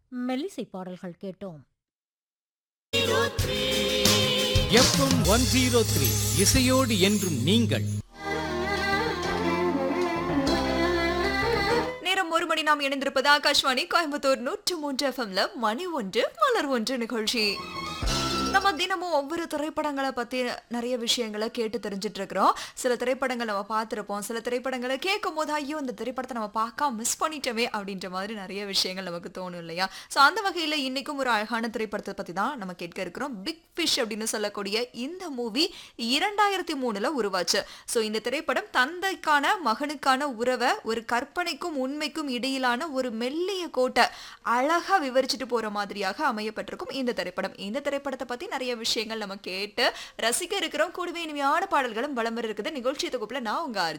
மெல்லிசை பாடல்கள் கேட்டோம் எஃப்எம் ஒன் ஜீரோ த்ரீ இசையோடு என்றும் நீங்கள் நேரம் ஒரு மணி நாம் இணைந்திருப்பது ஆகாஷ்வாணி கோயம்புத்தூர் நூற்று மூன்று எஃப்எம்ல மணி ஒன்று மலர் ஒன்று நிகழ்ச்சி நம்ம தினமும் ஒவ்வொரு திரைப்படங்களை பத்தி நிறைய விஷயங்களை கேட்டு தெரிஞ்சிட்டு இருக்கிறோம் சில திரைப்படங்கள் நம்ம பார்த்திருப்போம் சில திரைப்படங்களை கேட்கும் போது ஐயோ இந்த திரைப்படத்தை நம்ம பார்க்காம மிஸ் பண்ணிட்டோமே அப்படின்ற மாதிரி நிறைய விஷயங்கள் நமக்கு தோணும் இல்லையா ஸோ அந்த வகையில் இன்னைக்கும் ஒரு அழகான திரைப்படத்தை பத்தி தான் நம்ம கேட்க இருக்கிறோம் பிக் ஃபிஷ் அப்படின்னு சொல்லக்கூடிய இந்த மூவி இரண்டாயிரத்தி மூணுல உருவாச்சு ஸோ இந்த திரைப்படம் தந்தைக்கான மகனுக்கான உறவை ஒரு கற்பனைக்கும் உண்மைக்கும் இடையிலான ஒரு மெல்லிய கோட்டை அழகா விவரிச்சுட்டு போற மாதிரியாக அமையப்பட்டிருக்கும் இந்த திரைப்படம் இந்த திரைப்படத்தை பத்தி நிறைய விஷயங்கள் நம்ம கேட்டு ரசிக்க இருக்கிறோம் கூடவே இனிமையான பாடல்களும் வளம் வர இருக்குது நிகழ்ச்சி தொகுப்புல நான் உங்க